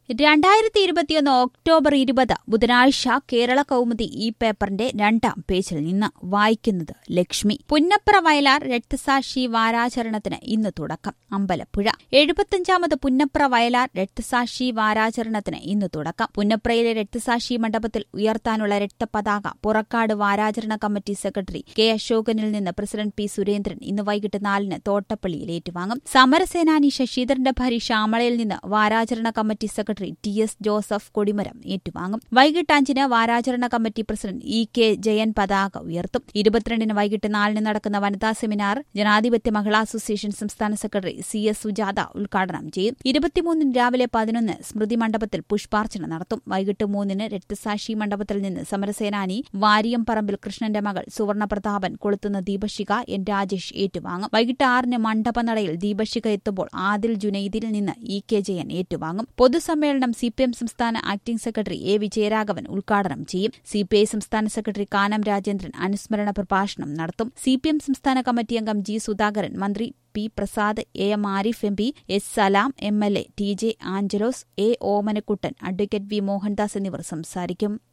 രണ്ടായിരത്തി ഇരുപത്തിയൊന്ന് ഒക്ടോബർ ഇരുപത് ബുധനാഴ്ച കേരള കൗമുദി ഈ പേപ്പറിന്റെ രണ്ടാം പേജിൽ നിന്ന് വായിക്കുന്നത് ലക്ഷ്മി പുന്നപ്ര വയലാർ രക്തസാക്ഷി വാരാചരണത്തിന് ഇന്ന് തുടക്കം അമ്പലപ്പുഴ എഴുപത്തിയഞ്ചാമത് പുന്നപ്ര വയലാർ രക്തസാക്ഷി വാരാചരണത്തിന് ഇന്ന് തുടക്കം പുന്നപ്രയിലെ രക്തസാക്ഷി മണ്ഡപത്തിൽ ഉയർത്താനുള്ള രക്തപതാക പുറക്കാട് വാരാചരണ കമ്മിറ്റി സെക്രട്ടറി കെ അശോകനിൽ നിന്ന് പ്രസിഡന്റ് പി സുരേന്ദ്രൻ ഇന്ന് വൈകിട്ട് നാലിന് തോട്ടപ്പള്ളിയിൽ ഏറ്റുവാങ്ങും സമരസേനാനി ശശിധരന്റെ ഭാര്യ ശ്യാമളയിൽ നിന്ന് വാരാചരണ committee secretary T S Joseph കൊടിമരം ഏറ്റുവാങ്ങും വൈകിട്ട് അഞ്ചിന് വാരാചരണ committee president E K Jayan പതാക ഉയർത്തും ഇരുപത്തിരണ്ടിന് വൈകിട്ട് നാലിന് നടക്കുന്ന വനിതാ സെമിനാർ ജനാധിപത്യ മഹിളാ അസോസിയേഷൻ സംസ്ഥാന സെക്രട്ടറി സി എസ് സുജാത ഉദ്ഘാടനം ചെയ്യും ഇരുപത്തിമൂന്നിന് രാവിലെ പതിനൊന്ന് സ്മൃതി മണ്ഡപത്തിൽ പുഷ്പാർച്ചന നടത്തും വൈകിട്ട് മൂന്നിന് രക്തസാക്ഷി മണ്ഡപത്തിൽ നിന്ന് സമരസേനാനി വാരിയം പറമ്പിൽ കൃഷ്ണന്റെ മകൾ സുവർണ പ്രതാപൻ കൊളുത്തുന്ന ദീപശിക എൻ രാജേഷ് ഏറ്റുവാങ്ങും വൈകിട്ട് ആറിന് മണ്ഡപനടയിൽ ദീപശിക എത്തുമ്പോൾ ആദിൽ ജുനൈദിൽ നിന്ന് ഇ കെ ജയൻ ഏറ്റുവാങ്ങും പൊതുസമ്മേളനം സി പി എം സംസ്ഥാന ആക്ടിംഗ് സെക്രട്ടറി എ വിജയരാഘവൻ ഉദ്ഘാടനം ചെയ്യും സി പി ഐ സംസ്ഥാന സെക്രട്ടറി കാനം രാജേന്ദ്രൻ അനുസ്മരണ പ്രഭാഷണം നടത്തും സി പി എം സംസ്ഥാന കമ്മിറ്റി അംഗം ജി സുധാകരൻ മന്ത്രി P Prasad A M Arif M P S Salam M L A T J Angelos A Omanakuttan advocate V Mohandas എന്നിവർ സംസാരിക്കും